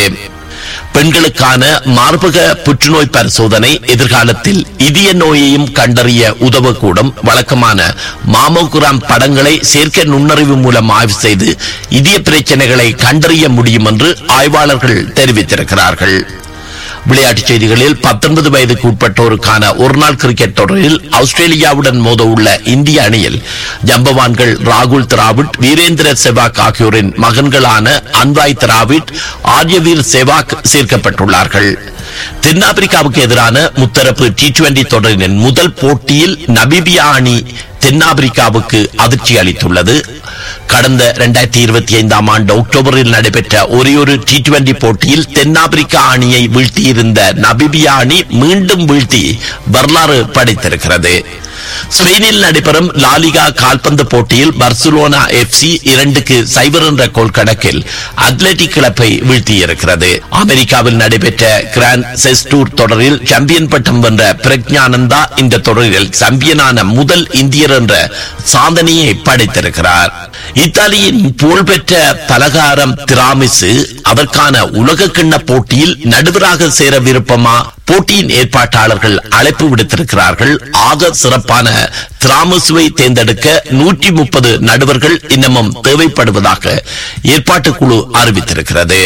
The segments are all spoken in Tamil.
பெண்களுக்கான மார்பக புற்றுநோய் பரிசோதனை எதிர்காலத்தில் இதய நோயையும் கண்டறிய உதவக்கூடும் வழக்கமான மாமோகிராம் படங்களை செயற்கை நுண்ணறிவு மூலம் ஆய்வு செய்து இதய பிரச்சனைகளை கண்டறிய முடியும் என்று ஆய்வாளர்கள் தெரிவித்திருக்கிறார்கள் விளையாட்டுச் செய்திகளில் 19 வயதுக்கு உட்பட்டோருக்கான ஒருநாள் கிரிக்கெட் தொடரில் ஆஸ்திரேலியாவுடன் மோத உள்ள இந்திய அணியில் ஜம்பவான்கள் ராகுல் திராவிட் வீரேந்திர செவாக் ஆகியோரின் மகன்களான அன்வாய் திராவிட் ஆர்யவீர் செவாக் சேர்க்கப்பட்டுள்ளார்கள் தென்னாப்பிரிக்காவுக்கு எதிரான முத்தரப்பு டி டுவெண்டி தொடரின் முதல் போட்டியில் நபிபியா அணி தென்னாப்பிரிக்காவுக்கு அதிர்ச்சி அளித்துள்ளது கடந்த 2025 இருபத்தி ஐந்தாம் ஆண்டு அக்டோபரில் நடைபெற்ற ஒரே ஒரு டி டுவெண்டி போட்டியில் தென்னாப்பிரிக்கா அணியை வீழ்த்தியிருந்த நபிபியா அணி மீண்டும் வீழ்த்தி வரலாறு படைத்திருக்கிறது ஸ்பெயினில் நடைபெறும் லாலிகா கால்பந்து போட்டியில் பர்சுலோனா எஃப்சி இரண்டுக்கு சைபர் என்ற கோல் கணக்கில் அத்லெட்டிக் கிளப்பை வீழ்த்தியிருக்கிறது அமெரிக்காவில் நடைபெற்ற கிராண்ட் செஸ் டூர் தொடரில் சாம்பியன் பட்டம் வென்ற பிரக்ஞானந்தா இந்த தொடரில் சாம்பியனான முதல் இந்தியர் என்ற சாதனையை படைத்திருக்கிறார் இத்தாலியின் புகழ்பெற்ற பலகாரம் திராமிசு அதற்கான உலக கிண்ண போட்டியில் நடுவராக சேர விருப்பமா போட்டியின் ஏற்பாட்டாளர்கள் அழைப்பு விடுத்திருக்கிறார்கள் ஆக சிறப்பான திராமசுவை தேர்ந்தெடுக்க நூற்றி முப்பது நடுவர்கள் இன்னமும் தேவைப்படுவதாக ஏற்பாட்டுக் குழு அறிவித்திருக்கிறது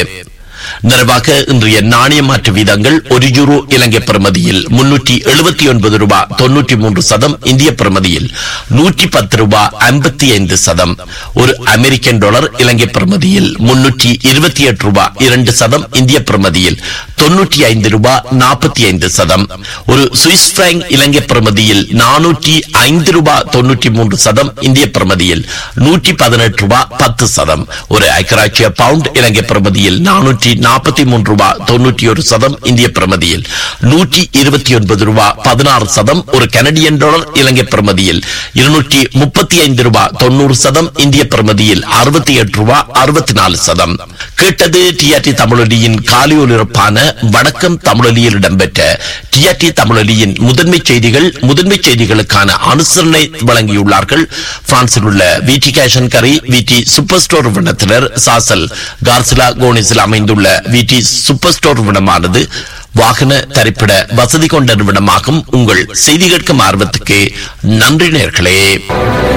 நிறைவாக இன்றைய நாணய மாற்று வீதங்கள் ஒரு யூரோ இலங்கை பிரமதியில் முன்னூற்றி எழுபத்தி ஒன்பது ரூபாய் தொன்னூற்றி மூன்று சதம் இந்திய பிரமதியில் நூற்றி பத்து ரூபாய் ஐம்பத்தி ஐந்து சதம் ஒரு அமெரிக்கன் டாலர் இலங்கை பிரமதியில் முன்னூற்றி இருபத்தி எட்டு ரூபாய் இரண்டு சதம் இந்திய பிரமதியில் தொன்னூற்றி ஐந்து ரூபாய் நாற்பத்தி ஐந்து சதம் ஒரு சுவிஸ் பிராங்க் இலங்கை பிரமதியில் நானூற்றி ஐந்து ரூபாய் தொன்னூற்றி மூன்று சதம் இந்திய பிரமதியில் நூற்றி பதினெட்டு ரூபாய் பத்து சதம் ஒரு ஐக்கராட்சிய பவுண்ட் இலங்கை பிரமதியில் நானூற்றி நாற்பத்தி மூன்று ரூபாய் தொன்னூற்றி ஒரு சதம் இந்திய பிரமதியில் நூற்றி இருபத்தி ஒன்பது ரூபாய் பதினாறு சதம் ஒரு கனடியன் டாலர் இலங்கை பிரமதியில் இருநூற்றி முப்பத்தி ஐந்து ரூபாய் தொண்ணூறு சதம் இந்திய பிரமதியில் அறுபத்தி எட்டு ரூபாய் அறுபத்தி நாலு சதம் கேட்டது டிஆர்டி தமிழொலியின் காலை ஒலிபரப்பான வணக்கம் தமிழொலியில் இடம்பெற்ற டிஆர்டி தமிழொலியின் முதன்மை செய்திகள் முதன்மை செய்திகளுக்கான அனுசரணை வழங்கியுள்ளார்கள் பிரான்சில் உள்ள விடி கேஷன் கரி விடி சூப்பர் ஸ்டோர் வினத்தினர் சாசல் கார்சிலா கோனிஸில் அமைந்துள்ள விடி சூப்பர் ஸ்டோர் வினமானது வாகன தரிப்பிட வசதி கொண்ட நிறுவனமாகும் உங்கள் செய்தி கேட்கும் ஆர்வத்துக்கு நன்றி நேர்களே